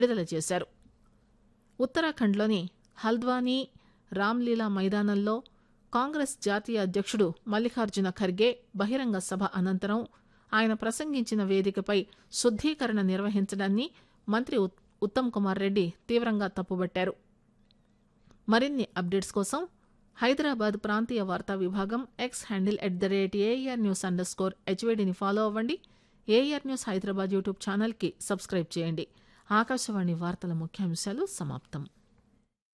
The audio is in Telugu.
విడుదల చేశారు ఉత్తరాఖండ్లోని హల్ద్వానీ రామ్లీలా మైదానంలో కాంగ్రెస్ జాతీయ అధ్యక్షుడు మల్లికార్జున ఖర్గే బహిరంగ సభ అనంతరం ఆయన ప్రసంగించిన వేదికపై శుద్దీకరణ నిర్వహించడాన్ని మంత్రి ఉత్- ఉత్తమ్ కుమార్ రెడ్డి తీవ్రంగా తప్పుబట్టారు మరిన్ని అప్డేట్స్ కోసం హైదరాబాద్ ప్రాంతీయ వార్తా విభాగం X handle at the rate AIR news underscore హెచ్వేడిని ఫాలో అవ్వండి ఏఆర్ న్యూస్ హైదరాబాద్ యూట్యూబ్ ఛానల్కి సబ్స్క్రైబ్ చేయండి ఆకాశవాణి వార్తల ముఖ్యాంశాలు సమాప్తం